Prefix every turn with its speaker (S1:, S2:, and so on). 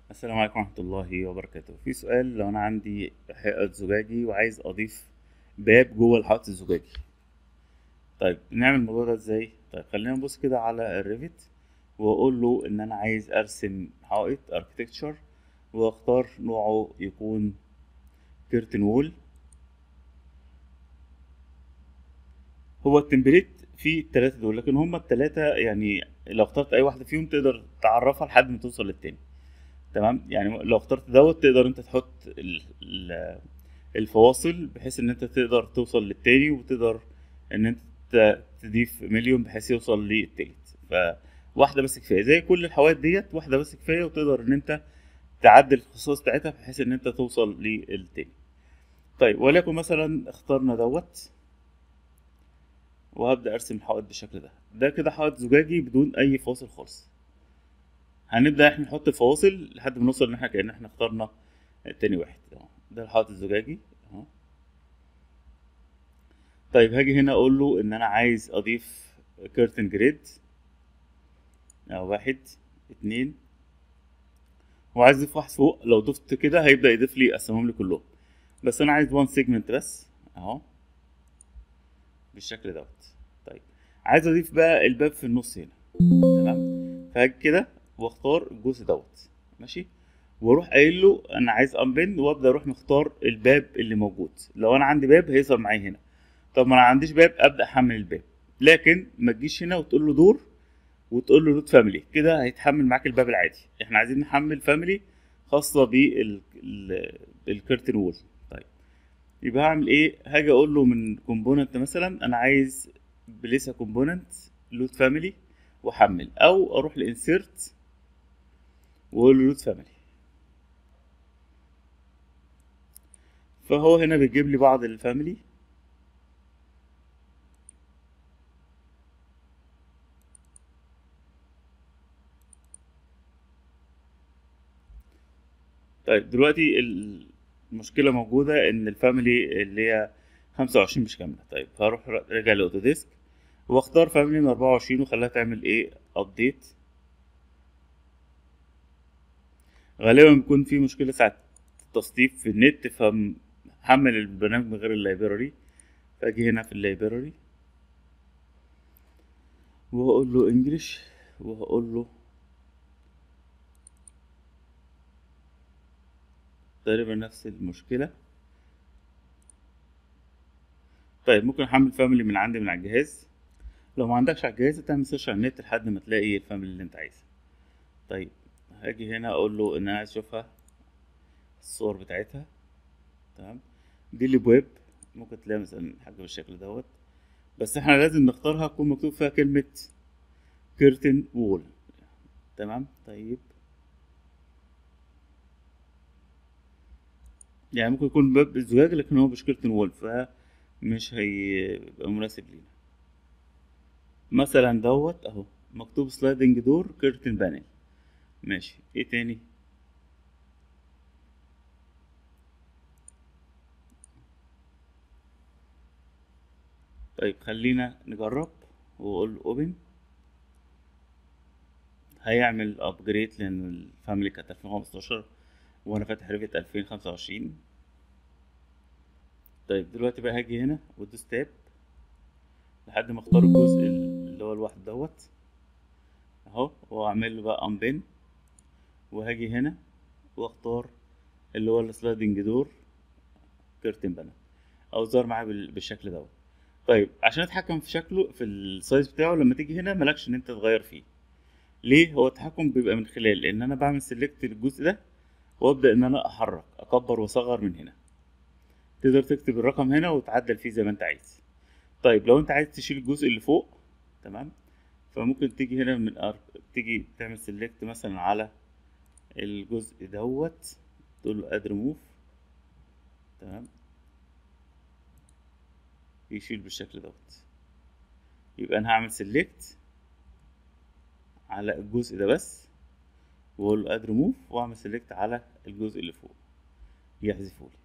S1: السلام عليكم ورحمة الله وبركاته في سؤال لو أنا عندي حائط زجاجي وعايز أضيف باب جوه الحائط الزجاجي طيب نعمل الموضوع ده ازاي طيب خلينا نبص كده على الريفت واقول له ان انا عايز ارسم حائط اركتكتشر واختار نوعه يكون كيرتن وول هو التمبليت فيه التلاتة دول لكن هما التلاتة يعني لو اخترت اي واحدة فيهم تقدر تعرفها لحد ما توصل للتاني تمام يعني لو اخترت دوت تقدر انت تحط ال- ال- الفواصل بحيث ان انت تقدر توصل للتاني وتقدر ان انت ت- تضيف مليون بحيث يوصل للتالت فواحدة بس كفاية زي كل الحوائط ديت واحدة بس كفاية وتقدر ان انت تعدل الخصائص بتاعتها بحيث ان انت توصل للتاني طيب وليكن مثلا اخترنا دوت وهبدأ ارسم الحائط بالشكل ده ده كده حائط زجاجي بدون اي فواصل خالص هنبدأ احنا نحط الفواصل لحد ما نوصل ان احنا كأن احنا اخترنا تاني واحد اهو ده الحائط الزجاجي اهو طيب هاجي هنا اقول له ان انا عايز اضيف كيرتن جريد اهو واحد اتنين وعايز اضيف واحد فوق لو ضفت كده هيبدأ يضيف لي اسمهم لي كلهم بس انا عايز وان سيجمنت بس اهو بالشكل دوت طيب عايز اضيف بقى الباب في النص هنا تمام فهاجي كده واختار الجزء دوت ماشي واروح قايل له انا عايز انبن وابدا اروح مختار الباب اللي موجود لو انا عندي باب هيظهر معايا هنا طب ما انا عنديش باب ابدا احمل الباب لكن ما تجيش هنا وتقول له دور وتقول له لود فاميلي كده هيتحمل معاك الباب العادي احنا عايزين نحمل فاميلي خاصه بالكرتن وول طيب يبقى هعمل ايه هاجي اقول له من كومبوننت مثلا انا عايز بليسا كومبوننت لود فاميلي واحمل او اروح لانسيرت واقول له لود فاميلي فهو هنا بيجيب لي بعض الفاميلي طيب دلوقتي المشكلة موجودة إن الفاميلي اللي هي خمسة وعشرين مش كاملة طيب هروح راجع لأوتوديسك واختار فاميلي من أربعة وعشرين وخليها تعمل إيه أبديت غالبا بيكون في مشكلة ساعة التصنيف في النت فحمل البرنامج من غير اللايبراري فأجي هنا في اللايبراري وهقول له انجلش وهقول له تقريبا نفس المشكلة طيب ممكن احمل فاميلي من عندي من على الجهاز لو ما عندكش على الجهاز تعمل سيرش على النت لحد ما تلاقي الفاميلي اللي انت عايزها طيب هاجي هنا اقول له ان انا عايز اشوفها الصور بتاعتها تمام دي الابواب ممكن تلاقي مثلا حاجه بالشكل دوت بس احنا لازم نختارها تكون مكتوب فيها كلمه كيرتن وول تمام طيب يعني ممكن يكون باب زجاج لكن هو مش كيرتن وول فمش هيبقى مناسب لينا مثلا دوت اهو مكتوب سلايدنج دور كيرتن بانل ماشي ايه تاني طيب خلينا نجرب واقول اوبن هيعمل ابجريد لان الفاميلي كانت 2015 وانا فاتح ريفت 2025 طيب دلوقتي بقى هاجي هنا وادوس تاب لحد ما اختار الجزء اللي هو الواحد دوت اهو واعمل له بقى انبن وهاجي هنا واختار اللي هو السلايدنج دور كيرتن بانل او ظهر معايا بالشكل دوت طيب عشان اتحكم في شكله في السايز بتاعه لما تيجي هنا مالكش ان انت تغير فيه ليه هو التحكم بيبقى من خلال ان انا بعمل سيلكت للجزء ده وابدا ان انا احرك اكبر واصغر من هنا تقدر تكتب الرقم هنا وتعدل فيه زي ما انت عايز طيب لو انت عايز تشيل الجزء اللي فوق تمام فممكن تيجي هنا من أر... تيجي تعمل سيلكت مثلا على الجزء دوت تقول له اد ريموف تمام يشيل بالشكل دوت يبقى انا هعمل سيلكت على الجزء ده بس واقول له اد ريموف واعمل سيلكت على الجزء اللي فوق يحذفه لي